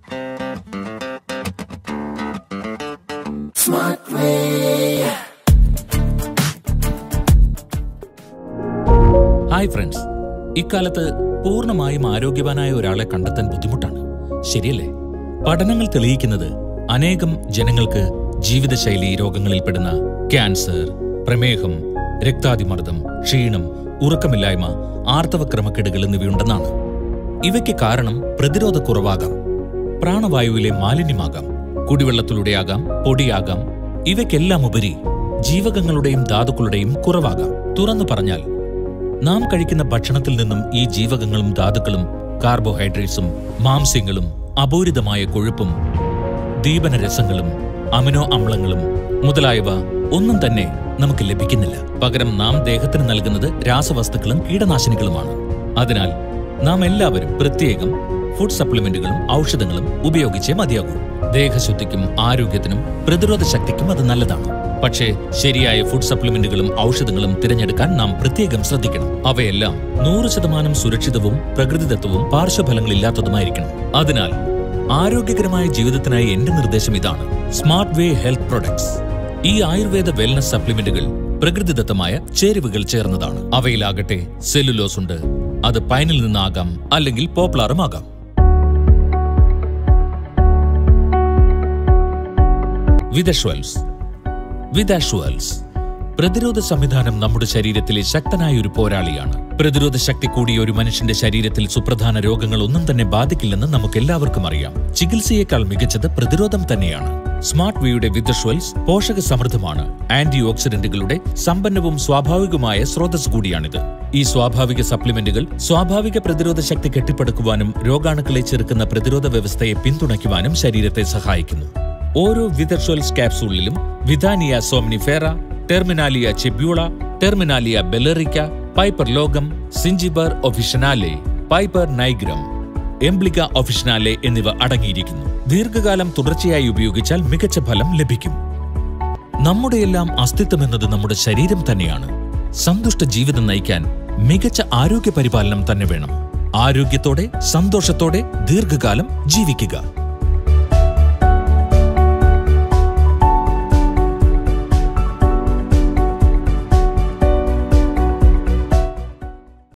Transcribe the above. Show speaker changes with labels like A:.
A: hi friends ഇക്കാലത്ത് പൂർണ്ണമായും ആരോഗ്യവാനായ ഒരാളെ കണ്ടെത്താൻ ബുദ്ധിമുട്ടാണ് ശരിയല്ലേ പഠനങ്ങൾ തെളിയിക്കുന്നത് അനേകം ജനങ്ങൾക്ക് ജീവിതശൈലി രോഗങ്ങളിൽപ്പെടുന്ന ക്യാൻസർ പ്രമേഹം രക്താതിമർദ്ദം ക്ഷീണം ഉറക്കമില്ലായ്മ ആർത്തവ ക്രമക്കേടുകൾ എന്നിവയുണ്ടെന്നാണ് ഇവയ്ക്ക് കാരണം പ്രതിരോധക്കുറവാകാം പ്രാണവായുവിലെ മാലിന്യമാകാം കുടിവെള്ളത്തിലൂടെയാകാം പൊടിയാകാം ഇവയ്ക്കെല്ലാം ഉപരി ജീവകങ്ങളുടെയും ധാതുക്കളുടെയും കുറവാകാം തുറന്നു പറഞ്ഞാൽ നാം കഴിക്കുന്ന ഭക്ഷണത്തിൽ നിന്നും ഈ ജീവകങ്ങളും ധാതുക്കളും കാർബോഹൈഡ്രേറ്റ്സും മാംസ്യങ്ങളും അപൂരിതമായ കൊഴുപ്പും ദീപനരസങ്ങളും അമിനോ അമ്ലങ്ങളും മുതലായവ ഒന്നും തന്നെ നമുക്ക് ലഭിക്കുന്നില്ല പകരം നാം ദേഹത്തിന് നൽകുന്നത് രാസവസ്തുക്കളും കീടനാശിനികളുമാണ് അതിനാൽ നാം എല്ലാവരും പ്രത്യേകം ഫുഡ് സപ്ലിമെന്റുകളും ഔഷധങ്ങളും ഉപയോഗിച്ചേ മതിയാകൂ ദേഹശുദ്ധിക്കും ആരോഗ്യത്തിനും പ്രതിരോധ ശക്തിക്കും അത് നല്ലതാണ് പക്ഷേ ശരിയായ ഫുഡ് സപ്ലിമെന്റുകളും ഔഷധങ്ങളും തിരഞ്ഞെടുക്കാൻ നാം പ്രത്യേകം ശ്രദ്ധിക്കണം അവയെല്ലാം നൂറ് ശതമാനം സുരക്ഷിതവും പ്രകൃതിദത്തവും പാർശ്വഫലങ്ങളില്ലാത്തതുമായിരിക്കണം അതിനാൽ ആരോഗ്യകരമായ ജീവിതത്തിനായി എന്റെ നിർദ്ദേശം ഇതാണ് സ്മാർട്ട് വേ ഹെൽത്ത് പ്രൊഡക്ട്സ് ഈ ആയുർവേദ വെൽനസ് സപ്ലിമെന്റുകൾ പ്രകൃതിദത്തമായ ചേരുവകൾ ചേർന്നതാണ് അവയിലാകട്ടെ സെല്ലുലോസ് ഉണ്ട് അത് പൈനിൽ നിന്നാകാം അല്ലെങ്കിൽ പോപ്ലാറും ആകാം വിദഷ്വൽസ് വിദാഷ്വൽസ് പ്രതിരോധ സംവിധാനം നമ്മുടെ ശരീരത്തിലെ ശക്തനായ ഒരു പോരാളിയാണ് പ്രതിരോധ ശക്തി കൂടിയ ഒരു മനുഷ്യന്റെ ശരീരത്തിൽ സുപ്രധാന രോഗങ്ങൾ ഒന്നും തന്നെ ബാധിക്കില്ലെന്ന് നമുക്ക് എല്ലാവർക്കും അറിയാം ചികിത്സയേക്കാൾ മികച്ചത് പ്രതിരോധം തന്നെയാണ് സ്മാർട്ട് വിയുടെ വിദഷ്വൽസ് പോഷക സമൃദ്ധമാണ് ആന്റി ഓക്സിഡന്റുകളുടെ സമ്പന്നവും സ്വാഭാവികമായ സ്രോതസ് കൂടിയാണിത് ഈ സ്വാഭാവിക സപ്ലിമെന്റുകൾ സ്വാഭാവിക പ്രതിരോധ ശക്തി കെട്ടിപ്പടുക്കുവാനും രോഗാണുക്കളെ ചെറുക്കുന്ന പ്രതിരോധ വ്യവസ്ഥയെ പിന്തുണയ്ക്കുവാനും ശരീരത്തെ സഹായിക്കുന്നു ഓരോ വിദർഷ്വൽസ് ക്യാപ്സൂളിലും Withania somnifera Terminalia chebula Terminalia bellirica Piper longum Zingiber officinale Piper nigrum Emblica officinale എന്നിവ അടങ്ങിയിരിക്കുന്നു ദീർഘകാലം തുടർച്ചയായി ഉപയോഗിച്ചാൽ മികച്ച ഫലം ലഭിക്കും നമ്മുടെയെല്ലാം അസ്തിത്വം എന്നത് നമ്മുടെ ശരീരം തന്നെയാണ് സന്തുഷ്ട ജീവിതം നയിക്കാൻ മികച്ച ആരോഗ്യ പരിപാലനം തന്നെ വേണം ആരോഗ്യത്തോടെ സന്തോഷത്തോടെ ദീർഘകാലം ജീവിക്കുക